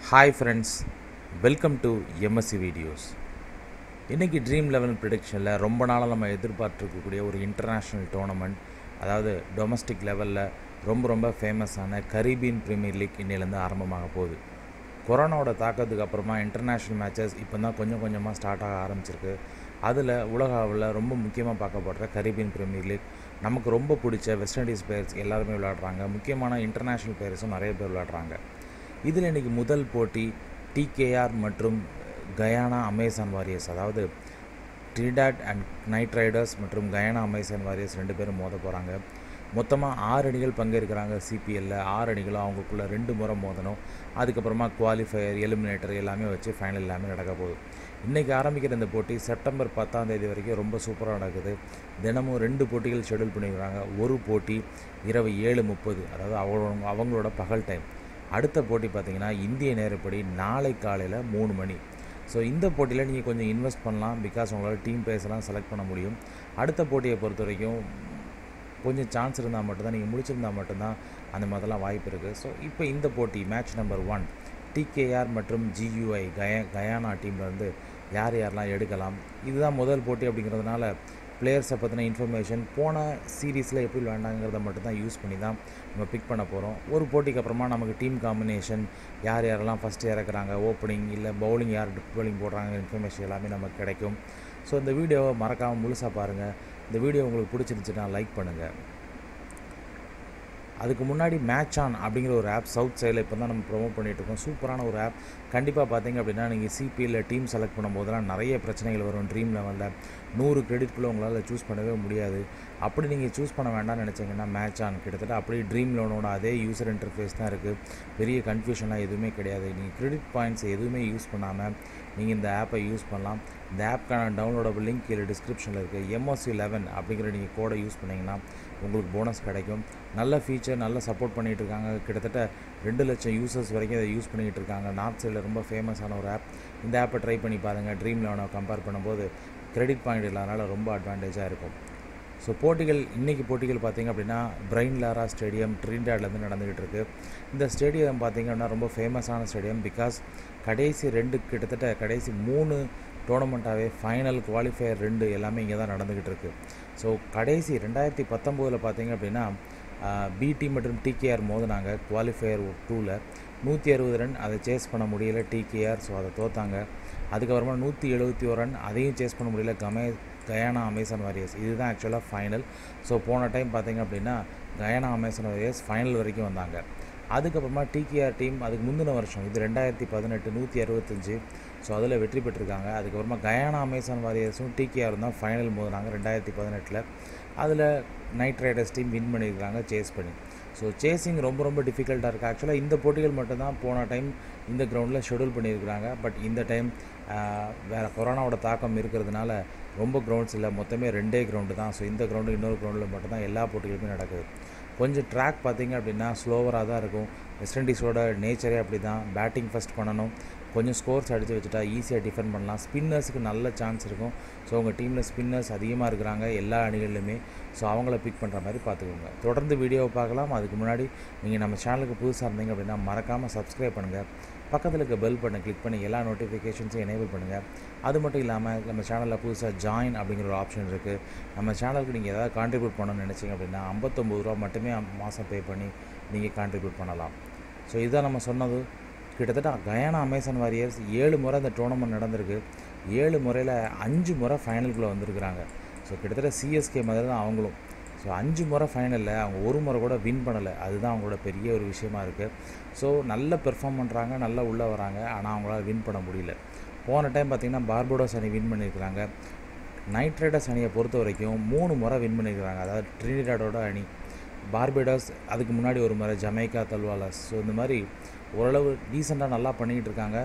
hi friends welcome to MSC videos இன்றைக்கி dream eleven ப்ரிடிக்ஷனில் ரொம்ப நாளாக நம்ம எதிர்பார்த்துருக்கக்கூடிய ஒரு இன்டர்நேஷ்னல் டோர்னமெண்ட் அதாவது டொமஸ்டிக் லெவலில் ரொம்ப ரொம்ப ஃபேமஸான கரீபியன் பிரீமியர் லீக் இன்னிலேருந்து ஆரம்பமாக போகுது கொரோனாவோட தாக்கத்துக்கு அப்புறமா இன்டர்நேஷ்னல் மேட்சஸ் இப்போ தான் கொஞ்சம் கொஞ்சமாக ஸ்டார்ட் ஆக ஆரம்பிச்சிருக்கு அதில் உலக அளவில் ரொம்ப முக்கியமாக பார்க்கப்படுற கரீபியன் பிரீமியர் லீக் நமக்கு ரொம்ப பிடிச்ச வெஸ்ட் இண்டீஸ் பிளேயர்ஸ் எல்லாருமே விளையாடுறாங்க முக்கியமான இன்டர்நேஷ்னல் பிளேயர்ஸும் நிறைய பேர் விளையாடுறாங்க இதில் இன்றைக்கி முதல் போட்டி டிகேஆர் மற்றும் கயானா அமேசான் வாரியர்ஸ் அதாவது ட்ரிடாட் அண்ட் நைட் ரைடர்ஸ் மற்றும் கயானா அமேசான் வாரியர்ஸ் ரெண்டு பேரும் மோத போகிறாங்க மொத்தமாக ஆறு அணிகள் பங்கேற்கிறாங்க சிபிஎல்லில் ஆறு அணிகளும் அவங்களுக்குள்ள ரெண்டு முறை மோதணும் அதுக்கப்புறமா குவாலிஃபயர் எலிமினேட்டர் எல்லாமே வச்சு ஃபைனல் எல்லாமே நடக்க போகுது இன்றைக்கி ஆரம்பிக்கிற இந்த போட்டி செப்டம்பர் பத்தாம் தேதி வரைக்கும் ரொம்ப சூப்பராக நடக்குது தினமும் ரெண்டு போட்டிகள் ஷெடியூல் பண்ணிக்கிறாங்க ஒரு போட்டி இரவு ஏழு முப்பது அதாவது அவங்க அவங்களோட பகல் டைம் அடுத்த போட்டி பார்த்திங்கன்னா இந்திய நேரப்படி நாளை காலையில் மூணு மணி ஸோ இந்த போட்டியில் நீங்கள் கொஞ்சம் இன்வெஸ்ட் பண்ணலாம் பிகாஸ் உங்களால் டீம் பிளேயர்ஸ்லாம் செலக்ட் பண்ண முடியும் அடுத்த போட்டியை பொறுத்த வரைக்கும் கொஞ்சம் சான்ஸ் இருந்தால் மட்டும்தான் நீங்கள் முடிச்சிருந்தா மட்டும்தான் அந்த மாதிரிலாம் வாய்ப்பு இருக்குது ஸோ இப்போ இந்த போட்டி மேட்ச் நம்பர் ஒன் டிகேஆர் மற்றும் ஜியூஐ கய கயானா டீம்லேருந்து யார் யாரெல்லாம் எடுக்கலாம் இதுதான் முதல் போட்டி அப்படிங்கிறதுனால பிளேயர்ஸை பற்றின இன்ஃபர்மேஷன் போன சீரீஸில் எப்படி விளையாண்டாங்கிறத மட்டும் தான் யூஸ் பண்ணி தான் நம்ம பிக் பண்ண போகிறோம் ஒரு போட்டிக்கு அப்புறமா நமக்கு டீம் காம்பினேஷன் யார் யாரெல்லாம் ஃபஸ்ட்டு இறக்குறாங்க ஓப்பனிங் இல்லை பவுலிங் யார் பவுலிங் போடுறாங்க இன்ஃபர்மேஷன் எல்லாமே நமக்கு கிடைக்கும் ஸோ இந்த வீடியோவை மறக்காமல் முழுசாக பாருங்கள் இந்த வீடியோ உங்களுக்கு பிடிச்சிருந்துச்சுன்னா லைக் பண்ணுங்கள் அதுக்கு முன்னாடி மேட்ச் ஆன் அப்படிங்கிற ஒரு ஆப் சவுத் சைடில் இப்போ தான் நம்ம ப்ரொமோட் பண்ணிகிட்ருக்கோம் சூப்பரான ஒரு ஆப் கண்டிப்பாக பார்த்தீங்க அப்படின்னா நீங்கள் சிபிஎல்ல டீம் செலக்ட் பண்ணும்போதெல்லாம் நிறைய பிரச்சனைகள் வரும் ட்ரீம் லெவலில் நூறு கிரெடிட்குள்ளே உங்களால் சூஸ் பண்ணவே முடியாது அப்படி நீங்கள் சூஸ் பண்ண வேண்டாம்னு நினச்சிங்கன்னா மேட்ச் ஆன் கிட்டத்தட்ட அப்படியே ட்ரீம் லோனோட அதே யூசர் இன்டர்ஃபேஸ் தான் இருக்குது பெரிய கன்ஃபியூஷனாக எதுவுமே கிடையாது நீங்கள் கிரெடிட் பாயிண்ட்ஸ் எதுவுமே யூஸ் பண்ணாமல் நீங்கள் இந்த ஆப்பை யூஸ் பண்ணலாம் இந்த ஆப்க்கான டவுன்லோடபிள் லிங்க் கீழே டிஸ்கிரிப்ஷனில் இருக்குது எம்ஓசி லெவன் அப்படிங்கிற நீங்கள் கோடை யூஸ் பண்ணிங்கன்னா உங்களுக்கு போனஸ் கிடைக்கும் நல்ல ஃபீச்சர் நல்ல சப்போர்ட் பண்ணிகிட்டு இருக்காங்க கிட்டத்தட்ட ரெண்டு லட்சம் யூசர்ஸ் வரைக்கும் இதை யூஸ் பண்ணிகிட்டு இருக்காங்க நார்த் சைடில் ரொம்ப ஃபேமஸான ஒரு ஆப் இந்த ஆப்பை ட்ரை பண்ணி பாருங்கள் ட்ரீம் லெவனை கம்பேர் பண்ணும்போது கிரெடிட் பாயிண்ட் இல்லாதனால ரொம்ப அட்வான்டேஜாக இருக்கும் ஸோ போட்டிகள் இன்றைக்கி போட்டிகள் பார்த்திங்க அப்படின்னா பிரைன் லாரா ஸ்டேடியம் ட்ரின்டாட்லேருந்து நடந்துக்கிட்டு இருக்குது இந்த ஸ்டேடியம் பார்த்திங்க அப்படின்னா ரொம்ப ஃபேமஸான ஸ்டேடியம் பிகாஸ் கடைசி ரெண்டு கிட்டத்தட்ட கடைசி மூணு டோர்னமெண்ட்டாகவே ஃபைனல் குவாலிஃபயர் ரெண்டு எல்லாமே இங்கே தான் நடந்துக்கிட்டு இருக்குது ஸோ கடைசி ரெண்டாயிரத்தி பத்தொம்போதில் பார்த்திங்க அப்படின்னா பிடி மற்றும் டிகேஆர் மோதினாங்க குவாலிஃபயர் டூவில் நூற்றி அறுபது ரன் அதை சேஸ் பண்ண முடியல டிகேஆர் ஸோ அதை தோத்தாங்க அதுக்கப்புறமா நூற்றி எழுபத்தி ஒரு ரன் அதையும் சேஸ் பண்ண முடியல கமே கயானா அமேசான் வாரியர்ஸ் இதுதான் ஆக்சுவலாக ஃபைனல் ஸோ போன டைம் பார்த்திங்க அப்படின்னா கயானா அமேசான் வாரியர்ஸ் ஃபைனல் வரைக்கும் வந்தாங்க அதுக்கப்புறமா டிகேஆர் டீம் அதுக்கு முந்தின வருஷம் இது ரெண்டாயிரத்தி பதினெட்டு நூற்றி அறுபத்தஞ்சு ஸோ அதில் வெற்றி பெற்றிருக்காங்க அதுக்கப்புறமா கயானா அமேசான் வாரியர்ஸும் டிகேஆரும் தான் ஃபைனல் மோதினாங்க ரெண்டாயிரத்தி பதினெட்டில் அதில் நைட் ரைடர்ஸ் டீம் வின் பண்ணியிருக்காங்க சேஸ் பண்ணி ஸோ சேசிங் ரொம்ப ரொம்ப டிஃபிகல்ட்டாக இருக்குது ஆக்சுவலாக இந்த போட்டிகள் மட்டும்தான் போன டைம் இந்த கிரவுண்டில் ஷெடியூல் பண்ணியிருக்கிறாங்க பட் இந்த டைம் வேறு கொரோனாவோட தாக்கம் இருக்கிறதுனால ரொம்ப கிரவுண்ட்ஸ் இல்லை மொத்தமே ரெண்டே கிரவுண்டு தான் ஸோ இந்த கிரவுண்டு இன்னொரு கிரவுண்டில் மட்டும்தான் எல்லா போட்டிகளுமே நடக்குது கொஞ்சம் ட்ராக் பார்த்திங்க அப்படின்னா ஸ்லோவராக தான் இருக்கும் வெஸ்ட் இண்டீஸோட நேச்சரே அப்படி தான் பேட்டிங் ஃபஸ்ட் பண்ணணும் கொஞ்சம் ஸ்கோர்ஸ் அடித்து வச்சுட்டா ஈஸியாக டிஃபெண்ட் பண்ணலாம் ஸ்பின்னர்ஸுக்கு நல்ல சான்ஸ் இருக்கும் ஸோ உங்கள் டீமில் ஸ்பின்னர்ஸ் அதிகமாக இருக்கிறாங்க எல்லா அணிகள்லையுமே ஸோ அவங்கள பிக் பண்ணுற மாதிரி பார்த்துக்கோங்க தொடர்ந்து வீடியோவை பார்க்கலாம் அதுக்கு முன்னாடி நீங்கள் நம்ம சேனலுக்கு புதுசாக இருந்தீங்க அப்படின்னா மறக்காமல் சப்ஸ்கிரைப் பண்ணுங்கள் பக்கத்தில் இருக்க பெல் பட்டனை கிளிக் பண்ணி எல்லா நோட்டிஃபிகேஷன்ஸையும் எனேபிள் பண்ணுங்கள் அது மட்டும் இல்லாமல் நம்ம சேனலில் புதுசாக ஜாயின் அப்படிங்கிற ஒரு ஆப்ஷன் இருக்குது நம்ம சேனலுக்கு நீங்கள் ஏதாவது கான்ட்ரிபியூட் பண்ணணும்னு நினச்சிங்க அப்படின்னா ஐம்பத்தொம்பது ரூபா மட்டுமே மாதம் பே பண்ணி நீங்கள் கான்ட்ரிபியூட் பண்ணலாம் ஸோ இதுதான் நம்ம சொன்னது கிட்டத்தட்ட கயானா அமேசான் வாரியர்ஸ் ஏழு முறை இந்த டோர்னமெண்ட் நடந்திருக்கு ஏழு முறையில் அஞ்சு முறை ஃபைனலுக்குள்ளே வந்திருக்கிறாங்க ஸோ கிட்டத்தட்ட சிஎஸ்கே மாதிரி தான் அவங்களும் ஸோ அஞ்சு முறை ஃபைனலில் அவங்க ஒரு முறை கூட வின் பண்ணலை அதுதான் அவங்களோட பெரிய ஒரு விஷயமா இருக்குது ஸோ நல்ல பெர்ஃபார்ம் பண்ணுறாங்க நல்லா உள்ளே வராங்க ஆனால் அவங்களால வின் பண்ண முடியல போன டைம் பார்த்திங்கன்னா பார்படோஸ் அணி வின் பண்ணியிருக்கிறாங்க நைட் ரைடர்ஸ் அணியை பொறுத்த வரைக்கும் மூணு முறை வின் பண்ணியிருக்கிறாங்க அதாவது ட்ரினிடாடோட அணி பார்பேடாஸ் அதுக்கு முன்னாடி ஒரு முறை ஜமைக்கா தல்வாலஸ் ஸோ இந்த மாதிரி ஓரளவு டீசெண்டாக நல்லா பண்ணிக்கிட்டு இருக்காங்க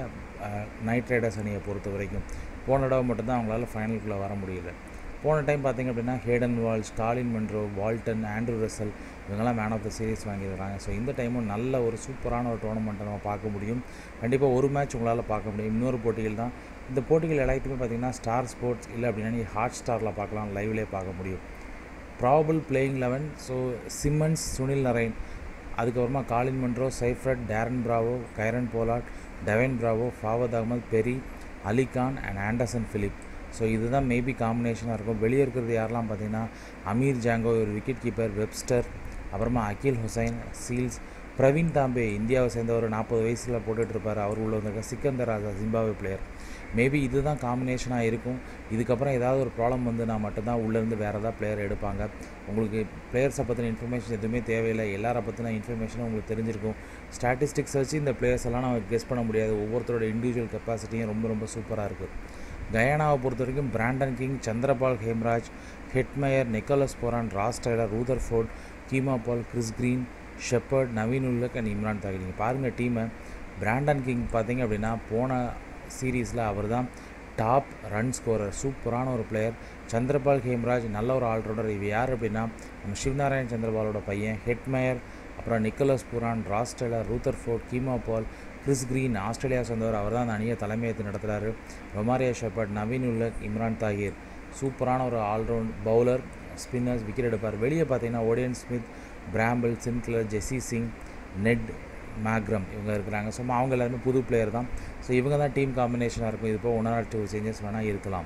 நைட் ரைடர்ஸ் அணியை பொறுத்த வரைக்கும் போன தடவை மட்டும்தான் அவங்களால ஃபைனலுக்குள்ளே வர முடியல போன டைம் பார்த்திங்க அப்படின்னா ஹேடன் வால் ஸ்டாலின் மன்ரோ வால்டன் ஆண்ட்ரூ ரசல் இவங்கெல்லாம் மேன் ஆஃப் த சீரீஸ் வாங்கியிருக்காங்க ஸோ இந்த டைமும் நல்ல ஒரு சூப்பரான ஒரு டோர்னமெண்ட்டை நம்ம பார்க்க முடியும் கண்டிப்பாக ஒரு மேட்ச் உங்களால் பார்க்க முடியும் இன்னொரு போட்டிகள் தான் இந்த போட்டிகள் எல்லாத்துக்குமே பார்த்திங்கன்னா ஸ்டார் ஸ்போர்ட்ஸ் இல்லை அப்படின்னா நீங்கள் ஹாட் ஸ்டாரில் பார்க்கலாம் லைவ்லேயே பார்க்க முடியும் probable playing eleven so Simmons Sunil Narine அதுக்கப்புறமா Colin Munro Seifert Darren Bravo Kieron Pollard Dwayne Bravo Fawad Ahmed Pierre Ali Khan and Anderson Phillip so இதுதான் மேபி காம்பினேஷனாக இருக்கும் வெளியே இருக்கிறது யாரெல்லாம் பார்த்தீங்கன்னா அமீர் ஜாங்கோ ஒரு விக்கெட் கீப்பர் வெப்ஸ்டர் அப்புறமா Akeal Hosein Seales Praveen Tambe இந்தியாவை சேர்ந்த ஒரு நாற்பது வயசில் போட்டுட்ருப்பார் அவர் உள்ள வந்திருக்க Sikandar Raza Zimbabwe player maybe இதுதான் காம்பினேஷனாக இருக்கும் இதுக்கப்புறம் ஏதாவது ஒரு ப்ராப்ளம் வந்துன்னா மட்டும்தான் உள்ளேருந்து வேறு ஏதாவது பிளேயர் எடுப்பாங்க உங்களுக்கு பிளேயர்ஸை பற்றின இன்ஃபர்மேஷன் எதுவுமே தேவையில்லை எல்லாரை பற்றின இன்ஃபர்மேஷனும் உங்களுக்கு தெரிஞ்சிருக்கும் ஸ்டாட்டிஸ்டிக்ஸ் வச்சு இந்த பிளேயர்ஸ் எல்லாம் நம்ம கெஸ் பண்ண முடியாது ஒவ்வொருத்தரோட இண்டிவிஜுவல் கெப்பாசிட்டியும் ரொம்ப ரொம்ப சூப்பராக இருக்குது கயானாவை பொறுத்த வரைக்கும் Brandon King Chanderpaul Hemraj Hetmyer Nicholas Pooran Ross Taylor Rutherford Keemo Paul Chris Green Shepherd Naveen ul Haq and Imran Tahir நீங்கள் பாருங்கள் டீமை பிராண்டன் கிங் பார்த்தீங்க அப்படின்னா போன சீரீஸில் அவர் தான் டாப் ரன் ஸ்கோரர் சூப்பரான ஒரு பிளேயர் சந்திரபால் ஹேம்ராஜ் நல்ல ஒரு ஆல்ரவுண்டர் இது யார் அப்படின்னா நம்ம சிவநாராயண் சந்திரபாலோட பையன் ஹெட்மயர் அப்புறம் Nicholas Pooran Ross Taylor Rutherford Keemo Paul Chris Green Australia சேர்ந்தவர் அவர் தான் அந்த அணியை தலைமையேற்று நடத்துகிறாரு ரொமாரியா ஷெப்பர்ட் நவீன் உல்லக் இம்ரான் தாகிர் சூப்பரான ஒரு ஆல்ரவுண்ட் பவுலர் ஸ்பின்னர்ஸ் விக்கெட் எடுப்பார் வெளியே பார்த்தீங்கன்னா Odean Smith Bramble Sinclair Jesse Singh Ned Markram இவங்க இருக்கிறாங்க ஸோ அவங்க எல்லாருமே புது பிளேயர் தான் ஸோ இவங்க தான் டீம் காம்பினேஷனாக இருக்கும் இது போக ஒன் ஆர் டூ சேஞ்சஸ் வேணால் இருக்கலாம்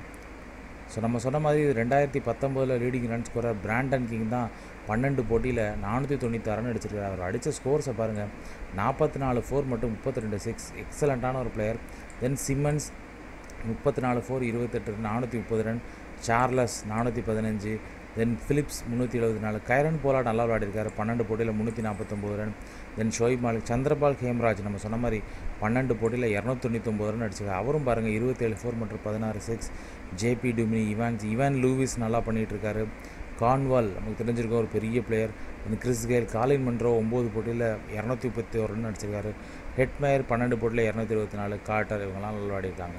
ஸோ நம்ம சொன்ன மாதிரி இது ரெண்டாயிரத்தி பத்தொம்போதில் leading run scorer Brandon King தான் பன்னெண்டு போட்டியில் நானூற்றி தொண்ணூற்றி ரன் அடிச்சிருக்காரு அவர் அடித்த ஸ்கோர்ஸை பாருங்கள் நாற்பத்தி நாலு ஃபோர் மற்றும் முப்பத்தி ரெண்டு சிக்ஸ் எக்ஸலண்ட்டான ஒரு பிளேயர் தென் சிம்மன்ஸ் முப்பத்தி நாலு ஃபோர் இருபத்தெட்டு நானூற்றி முப்பது ரன் சார்லஸ் நானூற்றி பதினஞ்சு தென் ஃபிலிப்ஸ் முந்நூற்றி எழுபத்தி நாலு கைரன் போலா நல்லா விளையாடிருக்காரு பன்னெண்டு போட்டியில் முந்நூற்றி நாற்பத்தொம்போது run then Shoaib Malik Chanderpaul Hemraj நம்ம சொன்ன மாதிரி பன்னெண்டு போட்டியில் இரநூத்தொண்ணூத்தொம்பது ரன் அடிச்சிருக்காரு அவரும் பாருங்கள் இருபத்தேழு ஃபோர் மற்றும் பதினாறு six JP Duminy Evans Evin Lewis நல்லா பண்ணிகிட்டு இருக்காரு கான்வால் நமக்கு தெரிஞ்சிருக்க ஒரு பெரிய பிளேயர் இந்த கிறிஸ் கேல் காலின் மன்றோ ஒம்பது போட்டியில் இரநூத்தி முப்பத்தி ஒரு ரன் அடிச்சிருக்காரு ஹெட்மயர் பன்னெண்டு போட்டியில் இரநூத்தி இருபத்தி நாலு காட்டர் இவங்கெல்லாம் நல்லா விளையாடிருக்காங்க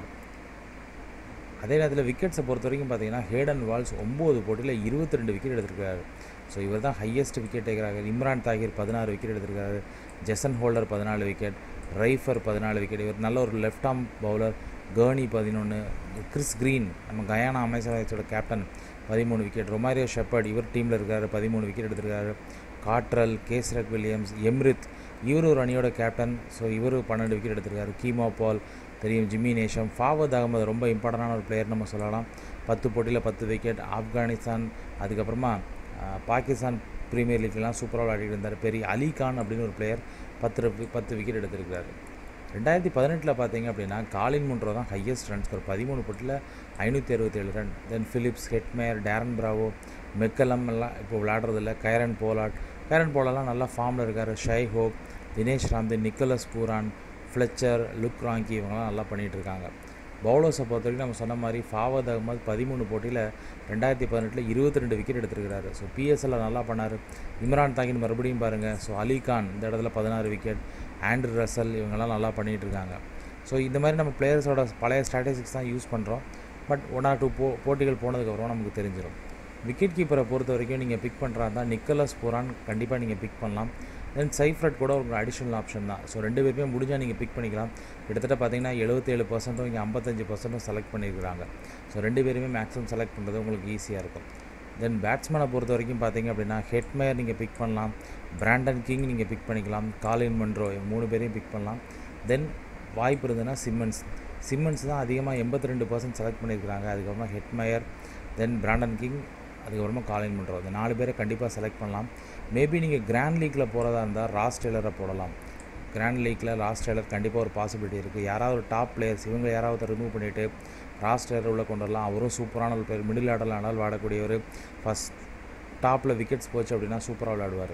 அதே நேரத்தில் விக்கெட்ஸை பொறுத்த வரைக்கும் பார்த்தீங்கன்னா ஹேடன் வால்ஸ் ஒம்பது போட்டியில் இருபத்தி ரெண்டு விக்கெட் எடுத்திருக்காரு ஸோ இவர் தான் ஹையஸ்ட் விக்கெட் டேக்கராக இம்ரான் தாகிர் பதினாறு விக்கெட் எடுத்திருக்காரு ஜெசன் ஹோல்டர் பதினாலு விக்கெட் ரைஃபர் பதினாலு விக்கெட் இவர் நல்ல ஒரு லெஃப்ட் ஆர்ம் பவுலர் கேர்னி பதினொன்று கிறிஸ் கிரீன் நம்ம கயானா அமைச்சரோட கேப்டன் பதிமூணு விக்கெட் ரொமாரியோ ஷெப்பர்ட் இவர் டீமில் இருக்கார் பதிமூணு விக்கெட் எடுத்திருக்காரு காட்ரல் கேஸ்ரக் வில்லியம்ஸ் எம்ரித் இவர் ஒரு அணியோட கேப்டன் ஸோ இவர் பன்னெண்டு விக்கெட் எடுத்திருக்காரு கீமா பால் தெரியும் ஜிம்மி நேஷம் ஃபாவத் அகமது ரொம்ப இம்பார்ட்டண்டான ஒரு பிளேயர் நம்ம சொல்லலாம் பத்து போட்டியில் பத்து விக்கெட் ஆப்கானிஸ்தான் அதுக்கப்புறமா பாகிஸ்தான் ப்ரீமியர் லீக்லாம் சூப்பராக விளையாடிட்டு இருந்தார் பெரிய அலி கான் அப்படின்னு ஒரு பிளேயர் பத்து பத்து விக்கெட் எடுத்திருக்காரு ரெண்டாயிரத்தி பதினெட்டில் பார்த்தீங்க அப்படின்னா காலின் முன்ரோ தான் ஹையஸ்ட் ரன் ஸ்கோர் பதிமூணு போட்டியில் ஐநூற்றி அறுபத்தேழு run then Phillips Hetmyer Darren Bravo McCullum எல்லாம் இப்போ விளையாடுறதில்ல கைரன் போலாட் கைரன் போலாலாம் நல்லா ஃபார்மில் இருக்கார் Shai Hope Denesh Ramdin Nicholas Pooran Fletcher Luke Ronchi இவங்கெல்லாம் நல்லா பண்ணிகிட்டு இருக்காங்க பவுலர்ஸை பொறுத்த வரைக்கும் நம்ம சொன்ன மாதிரி ஃபாவத் அகமது பதிமூணு போட்டியில் ரெண்டாயிரத்தி பதினெட்டில் இருபத்தி ரெண்டு விக்கெட் எடுத்திருக்கிறாரு ஸோ பிஎஸ்எல்ல நல்லா பண்ணார் இம்ரான் தாகின் மறுபடியும் பாருங்கள் ஸோ அலி கான் இந்த இடத்துல பதினாறு விக்கெட் ஆண்ட்ரு ரசல் இவங்கெல்லாம் நல்லா பண்ணிகிட்டு இருக்காங்க ஸோ இந்த மாதிரி நம்ம பிளேயர்ஸோட பழைய ஸ்ட்ராட்டஜிக்ஸ் தான் யூஸ் பண்ணுறோம் பட் ஒன் ஆர் டூ போ போட்டிகள் போனதுக்கப்புறம் நமக்கு தெரிஞ்சிடும் விக்கெட் கீப்பரை பொறுத்த வரைக்கும் நீங்கள் பிக் பண்ணுறா தான் நிக்கலஸ் புரான் கண்டிப்பாக நீங்கள் பிக் பண்ணலாம் தென் சைஃப்ரட் கூட ஒரு அடிஷ்னல் ஆப்ஷன் தான் ஸோ ரெண்டு பேருமே முடிஞ்சால் நீங்கள் பிக் பண்ணிக்கலாம் கிட்டத்தட்ட பார்த்தீங்கன்னா எழுபத்தேழு பர்சன்ட்டும் இங்கே ஐம்பத்தஞ்சு பர்சன்ட்டும் செலக்ட் பண்ணியிருக்கிறாங்க ஸோ ரெண்டு பேருமே மேக்ஸிமம் செலக்ட் பண்ணுறது உங்களுக்கு ஈஸியாக இருக்கும் தென் பேட்ஸ்மேனை பொறுத்த வரைக்கும் பார்த்தீங்க அப்படின்னா ஹெட்மேயர் நீங்கள் பிக் பண்ணலாம் பிராண்டன் கிங் நீங்கள் பிக் பண்ணிக்கலாம் காலின் மன்ரோ மூணு பேரையும் பிக் பண்ணலாம் தென் வாய்ப்பு இருந்ததுன்னா சிம்மன்ஸ் சிம்மன்ஸ் தான் அதிகமாக எண்பத்தி ரெண்டு பர்சன்ட் செலக்ட் பண்ணியிருக்கிறாங்க அதுக்கப்புறமா ஹெட்மயர் தென் பிராண்டன் கிங் அதுக்கப்புறமா காலின் பண்ணுறோம் இந்த நாலு பேரை கண்டிப்பாக செலக்ட் பண்ணலாம் மேபி நீங்கள் கிராண்ட் லீக்கில் போகிறதா இருந்தால் ராஸ் டெய்லரை போடலாம் கிராண்ட் லீக்கில் ராஸ் டெய்லர் கண்டிப்பாக ஒரு பாசிபிலிட்டி இருக்குது யாராவது ஒரு டாப் பிளேயர்ஸ் இவங்க யாராவது ரிமூவ் பண்ணிவிட்டு ராஸ் டெய்லர் உள்ளே கொண்டு வரலாம் அவரும் சூப்பரான ஒரு பிளேயர் மிடில் ஆர்டரில் ஆனால் விளையாடக்கூடியவர் ஃபஸ்ட் டாப்பில் விக்கெட்ஸ் போச்சு அப்படின்னா சூப்பராக விளையாடுவார்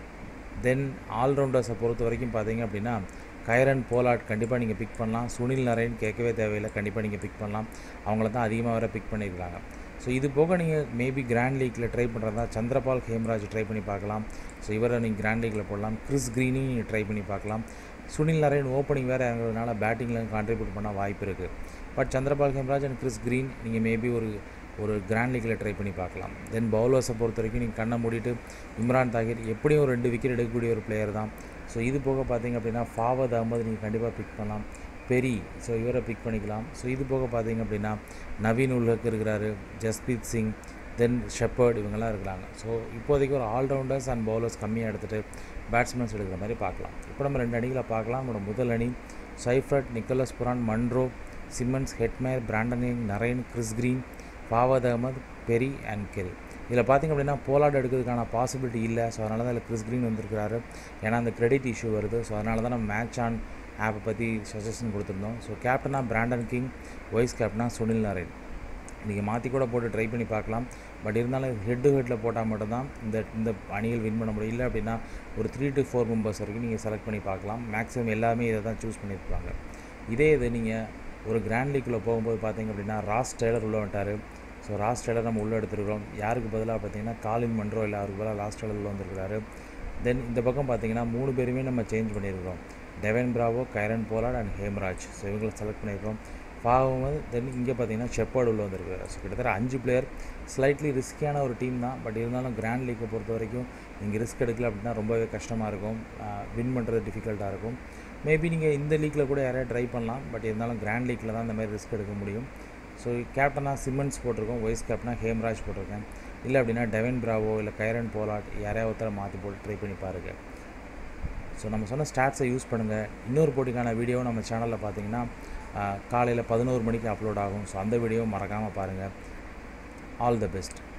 தென் ஆல்ரவுண்டர்ஸை பொறுத்த வரைக்கும் பார்த்தீங்க அப்படின்னா கைரன் போலாட் கண்டிப்பாக நீங்கள் பிக் பண்ணலாம் சுனில் நரேன் கேட்கவே தேவையில்லை கண்டிப்பாக நீங்கள் பிக் பண்ணலாம் அவங்கள தான் அதிகமாக வேறு பிக் பண்ணியிருக்காங்க ஸோ இது போக நீங்கள் மேபி கிராண்ட் லீக்கில் ட்ரை பண்ணுறதா சந்திரபால் ஹேம்ராஜ் ட்ரை பண்ணி பார்க்கலாம் ஸோ இவரை நீங்கள் கிராண்ட் லீக்கில் போடலாம் கிறிஸ் க்ரீனையும் நீங்கள் ட்ரை பண்ணி பார்க்கலாம் சுனில் நரேன் ஓப்பனிங் வேறு இறங்குறதுனால பேட்டிங்கில் கான்ட்ரிபியூட் பண்ண வாய்ப்பு இருக்குது but Chanderpaul Hemraj and Chris Green நீங்கள் மேபி ஒரு ஒரு கிராண்ட் லீக்கில் ட்ரை பண்ணி பார்க்கலாம் தென் பவுலர்ஸை பொறுத்த வரைக்கும் நீங்கள் கண்ணை மூடிட்டு இம்ரான் தாகிர் எப்படியும் ஒரு ரெண்டு விக்கெட் எடுக்கக்கூடிய ஒரு பிளேயர் தான் ஸோ இது போக பார்த்தீங்க அப்படின்னா ஃபாவத் அகமது நீங்கள் கண்டிப்பாக பிக் பண்ணலாம் பெரி ஸோ இவரை பிக் பண்ணிக்கலாம் ஸோ இது போக பார்த்தீங்க அப்படின்னா நவீன் உல்ஹக் இருக்கிறாரு ஜஸ்பீத் சிங் தென் ஷெப்பர்ட் இவங்கெல்லாம் இருக்கிறாங்க ஸோ இப்போதைக்கு ஒரு ஆல்ரவுண்டர்ஸ் அண்ட் பவுலர்ஸ் கம்மியாக எடுத்துகிட்டு பேட்ஸ்மேன்ஸ் எடுக்கிற மாதிரி பார்க்கலாம் இப்போ நம்ம ரெண்டு அணிகளை பார்க்கலாம் நம்மளோட முதல் அணி Seifert Nicholas Pooran Munro Simmons Hetmyer பிராண்டனிங் Narine Chris Green Fawad Ahmed Pierre and Khary இதில் பார்த்திங்க அப்படின்னா போலாட் எடுக்கிறதுக்கான பாசிபிலிட்டி இல்லை ஸோ அதனால தான் இதில் கிறிஸ் கிரீன் வந்திருக்கிறாரு ஏன்னா அந்த கிரெடிட் இஷ்யூ வருது ஸோ அதனால தான் நம்ம மேட்ச் ஆன் ஆப்பை பற்றி சஜஷன் கொடுத்துருந்தோம் ஸோ கேப்டனாக பிராண்டன் கிங் வைஸ் கேப்டனாக சுனில் நரேன் நீங்கள் மாற்றி கூட போட்டு ட்ரை பண்ணி பார்க்கலாம் பட் இருந்தாலும் ஹெட் டு ஹெட்டில் போட்டால் மட்டும்தான் இந்த இந்த அணிகள் வின் பண்ண முடியும் இல்லை அப்படின்னா ஒரு த்ரீ டு ஃபோர் மெம்பர்ஸ் வரைக்கும் நீங்கள் செலக்ட் பண்ணி பார்க்கலாம் மேக்ஸிமம் எல்லாமே இதை தான் சூஸ் பண்ணியிருப்பாங்க இதே இது நீங்கள் ஒரு கிராண்ட் லீக்கில் போகும்போது பார்த்தீங்க அப்படின்னா ராஸ் டெய்லர் உள்ளே வந்துட்டார் ஸோ ராஸ் டெய்லர் நம்ம உள்ளே எடுத்துருக்கிறோம் யாருக்கு பதிலாக பார்த்தீங்கன்னா காலின் மன்றோ இல்லை அவருக்கு பதிலாக லாஸ்ட் டெய்லர் உள்ள வந்திருக்கிறாரு தென் இந்த பக்கம் பார்த்தீங்கன்னா மூணு பேருமே நம்ம சேஞ்ச் பண்ணியிருக்கிறோம் Dwayne Bravo Kieron Pollard and Hemraj so இவங்களை செலக்ட் பண்ணியிருக்கோம் பாவம் தென் இங்கே பார்த்தீங்கன்னா செப்பாடு உள்ள வந்திருக்காரு ஸோ கிட்டத்தட்ட அஞ்சு பிளேயர் ஸ்லைட்லி ரிஸ்கியான ஒரு டீம் தான் பட் இருந்தாலும் கிராண்ட் லீக்கை பொறுத்த வரைக்கும் நீங்கள் ரிஸ்க் எடுக்கல அப்படின்னா ரொம்பவே கஷ்டமாக இருக்கும் வின் பண்ணுறது டிஃபிகல்ட்டாக இருக்கும் மேபி நீங்கள் இந்த லீக்கில் கூட யாரையா ட்ரை பண்ணலாம் பட் இருந்தாலும் கிராண்ட் லீக்கில் தான் இந்த மாதிரி ரிஸ்க் எடுக்க முடியும் ஸோ கேப்டனாக சிம்மன்ஸ் போட்டிருக்கோம் வைஸ் கேப்டனாக ஹேம்ராஜ் போட்டிருக்கேன் இல்லை அப்படின்னா டெவன் பிராவோ இல்லை கைரன் போலாட் யாரையா ஒருத்தர மாற்றி போட்டு ட்ரை பண்ணி பாருங்கள் ஸோ நம்ம சொன்ன ஸ்டாட்ஸை யூஸ் பண்ணுங்கள் இன்னொரு போட்டிக்கான வீடியோ நம்ம சேனலில் பார்த்தீங்கன்னா காலையில் பதினோரு மணிக்கு அப்லோட் ஆகும் ஸோ அந்த வீடியோ மறக்காமல் பாருங்கள் ஆல் த பெஸ்ட்